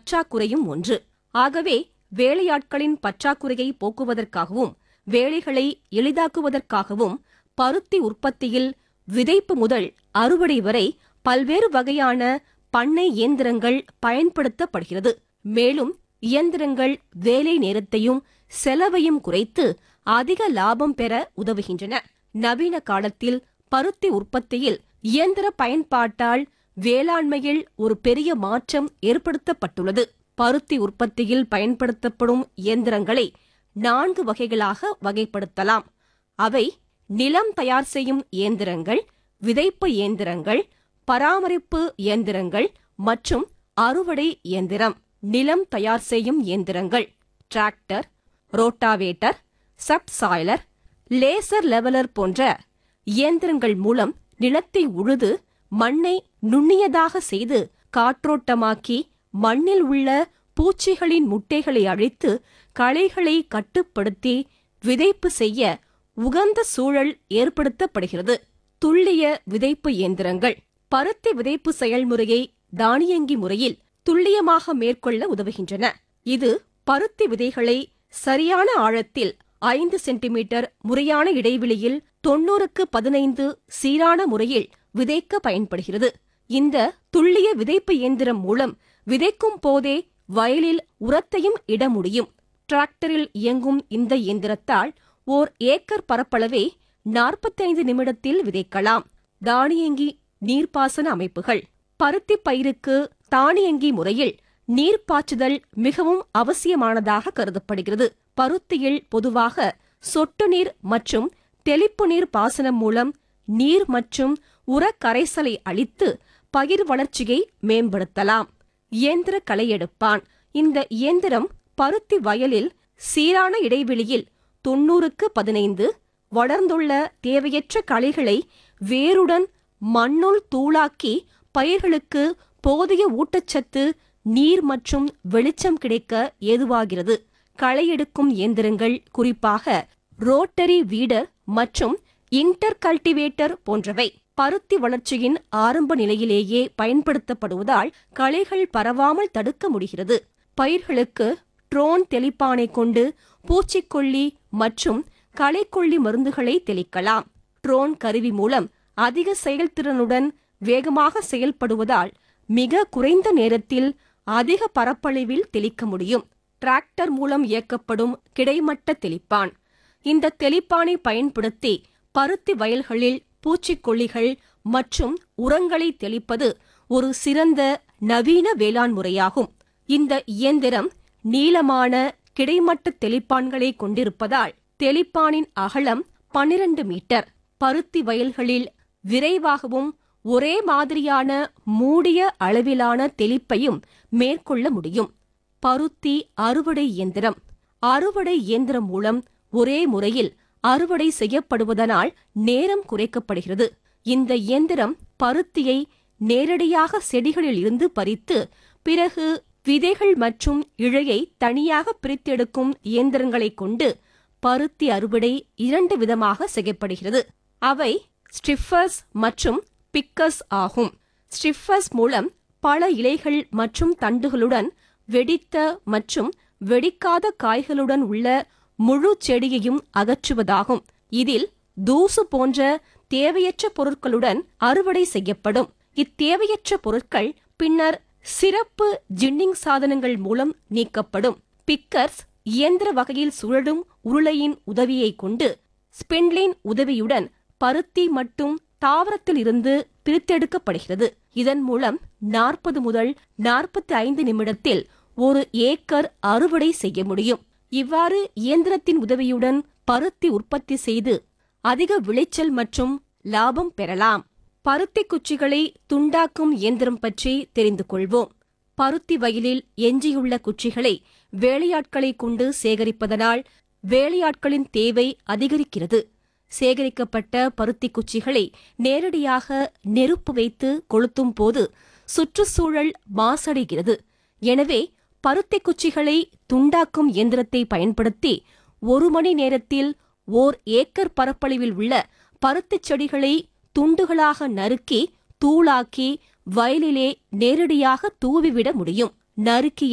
பற்றாக்குறையும் ஒன்று ஆகவே வேலையாட்களின் பற்றாக்குறையை போக்குவதற்காகவும் வேலைகளை எளிதாக்குவதற்காகவும் பருத்தி உற்பத்தியில் விதைப்பு முதல் அறுவடை வரை பல்வேறு வகையான பண்ணை இயந்திரங்கள் பயன்படுத்தப்படுகிறது மேலும் இயந்திரங்கள் வேலை நேரத்தையும் செலவையும் குறைத்து அதிக லாபம் பெற உதவுகின்றன நவீன காலத்தில் பருத்தி உற்பத்தியில் இயந்திர பயன்பாட்டால் வேளாண்மையில் ஒரு பெரிய மாற்றம் ஏற்படுத்தப்பட்டுள்ளது பருத்தி உற்பத்தியில் பயன்படுத்தப்படும் இயந்திரங்களை நான்கு வகைகளாக வகைப்படுத்தலாம் அவை நிலம் தயார் செய்யும் இயந்திரங்கள் விதைப்பு இயந்திரங்கள் பராமரிப்பு இயந்திரங்கள் மற்றும் அறுவடை இயந்திரம் நிலம் தயார் செய்யும் இயந்திரங்கள் tractor rotavator subsoiler laser leveler போன்ற இயந்திரங்கள் மூலம் நிலத்தை உழுது மண்ணை நுண்ணியதாக செய்து காற்றோட்டமாக்கி மண்ணில் உள்ள பூச்சிகளின் முட்டைகளை அழித்து களைகளை கட்டுப்படுத்தி விதைப்பு செய்ய உகந்த சூழல் ஏற்படுத்தப்படுகிறது துல்லிய விதைப்பு இயந்திரங்கள் பருத்தி விதைப்பு செயல்முறையை தானியங்கி முறையில் துல்லியமாக மேற்கொள்ள உதவுகின்றன இது பருத்தி விதைகளை சரியான ஆழத்தில் ஐந்து சென்டிமீட்டர் முறையான இடைவெளியில் தொண்ணூறுக்கு பதினைந்து சீரான முறையில் விதைக்க பயன்படுகிறது இந்த துல்லிய விதைப்பு இயந்திரம் மூலம் விதைக்கும் போதே வயலில் உரத்தையும் இட முடியும் டிராக்டரில் இயங்கும் இந்த இயந்திரத்தால் ஓர் ஏக்கர் பரப்பளவை நாற்பத்தைந்து நிமிடத்தில் விதைக்கலாம் தானியங்கி நீர்ப்பாசன அமைப்புகள் பருத்தி பயிருக்கு தானியங்கி முறையில் நீர் பாய்ச்சுதல் மிகவும் அவசியமானதாக கருதப்படுகிறது பருத்தியில் பொதுவாக சொட்டு நீர் மற்றும் தெளிப்பு நீர் பாசனம் மூலம் நீர் மற்றும் உர கரைசலை அளித்து பயிர் வளர்ச்சியை மேம்படுத்தலாம் இயந்திர களையெடுப்பான் இந்த இயந்திரம் பருத்தி வயலில் சீரான இடைவெளியில் தொன்னூறுக்கு பதினைந்து வளர்ந்துள்ள தேவையற்ற களைகளை வேருடன் மண்ணுள் தூளாக்கி பயிர்களுக்கு போதிய ஊட்டச்சத்து நீர் மற்றும் வெளிச்சம் கிடைக்க ஏதுவாகிறது களையெடுக்கும் இயந்திரங்கள் குறிப்பாக ரோட்டரி வீடர் மற்றும் இன்டர் கல்டிவேட்டர் போன்றவை பருத்தி வளர்ச்சியின் ஆரம்ப நிலையிலேயே பயன்படுத்தப்படுவதால் களைகள் பரவாமல் தடுக்க முடிகிறது பயிர்களுக்கு ட்ரோன் தெளிப்பானை கொண்டு பூச்சிக்கொல்லி மற்றும் களைக்கொல்லி மருந்துகளை தெளிக்கலாம் ட்ரோன் கருவி மூலம் அதிக செயல்திறனுடன் வேகமாக செயல்படுவதால் மிக குறைந்த நேரத்தில் அதிக பரப்பளவில் தெளிக்க முடியும் டிராக்டர் மூலம் இயக்கப்படும் கிடைமட்ட தெளிப்பான் இந்த தெளிப்பானை பயன்படுத்தி பருத்தி வயல்களில் பூச்சிக்கொல்லிகள் மற்றும் உரங்களை தெளிப்பது ஒரு சிறந்த நவீன வேளாண் முறையாகும் இந்த இயந்திரம் நீளமான கிடைமட்ட தெளிப்பான்களை கொண்டிருப்பதால் தெளிப்பானின் அகலம் 12 மீட்டர் பருத்தி வயல்களில் விரைவாகவும் ஒரே மாதிரியான மூடிய அளவிலான தெளிப்பையும் மேற்கொள்ள முடியும் பருத்தி அறுவடை இயந்திரம் அறுவடை இயந்திரம் மூலம் ஒரே முறையில் அறுவடை செய்யப்படுவதனால் நேரம் குறைக்கப்படுகிறது இந்த இயந்திரம் பருத்தியை நேரடியாக செடிகளில் இருந்து பறித்து பிறகு விதைகள் மற்றும் இழையை தனியாக பிரித்தெடுக்கும் இயந்திரங்களைக் கொண்டு பருத்தி அறுவடை இரண்டு விதமாக செய்யப்படுகிறது அவை ஸ்ட்ரிஃபர்ஸ் மற்றும் பிக்கர்ஸ் ஆகும் ஸ்ட்ரிஃபர்ஸ் மூலம் பல இலைகள் மற்றும் தண்டுகளுடன் வெடித்த மற்றும் வெடிக்காத காய்களுடன் உள்ள முழு செடியையும் அகற்றுவதாகும் இதில் தூசு போன்ற தேவையற்ற பொருட்களுடன் அறுவடை செய்யப்படும் இத்தேவையற்ற பொருட்கள் பின்னர் சிறப்பு ஜின்னிங் சாதனங்கள் மூலம் நீக்கப்படும் பிக்கர்ஸ் இயந்திர வகையில் சுழலும் உருளையின் உதவியை கொண்டு ஸ்பின்லின் உதவியுடன் பருத்தி மற்றும் தாவரத்தில் இருந்து பிரித்தெடுக்கப்படுகிறது இதன் மூலம் நாற்பது முதல் நாற்பத்தி ஐந்து நிமிடத்தில் ஒரு ஏக்கர் அறுவடை செய்ய முடியும் இவ்வாறு இயந்திரத்தின் உதவியுடன் பருத்தி உற்பத்தி செய்து அதிக விளைச்சல் மற்றும் லாபம் பெறலாம் பருத்தி குச்சிகளை துண்டாக்கும் இயந்திரம் பற்றி தெரிந்து கொள்வோம் பருத்தி வயலில் எஞ்சியுள்ள குச்சிகளை வேலையாட்களை கொண்டு சேகரிப்பதனால் வேலையாட்களின் தேவை அதிகரிக்கிறது சேகரிக்கப்பட்ட பருத்தி குச்சிகளை நேரடியாக நெருப்பு வைத்து கொளுத்தும் போது சுற்றுச்சூழல் மாசடைகிறது எனவே பருத்தி குச்சிகளை துண்டாக்கும் இயந்திரத்தை பயன்படுத்தி ஒரு மணி நேரத்தில் ஓர் ஏக்கர் பரப்பளவில் உள்ள பருத்திச் செடிகளை துண்டுகளாக நறுக்கி தூளாக்கி வயலிலே நேரடியாக தூவிவிட முடியும் நறுக்கிய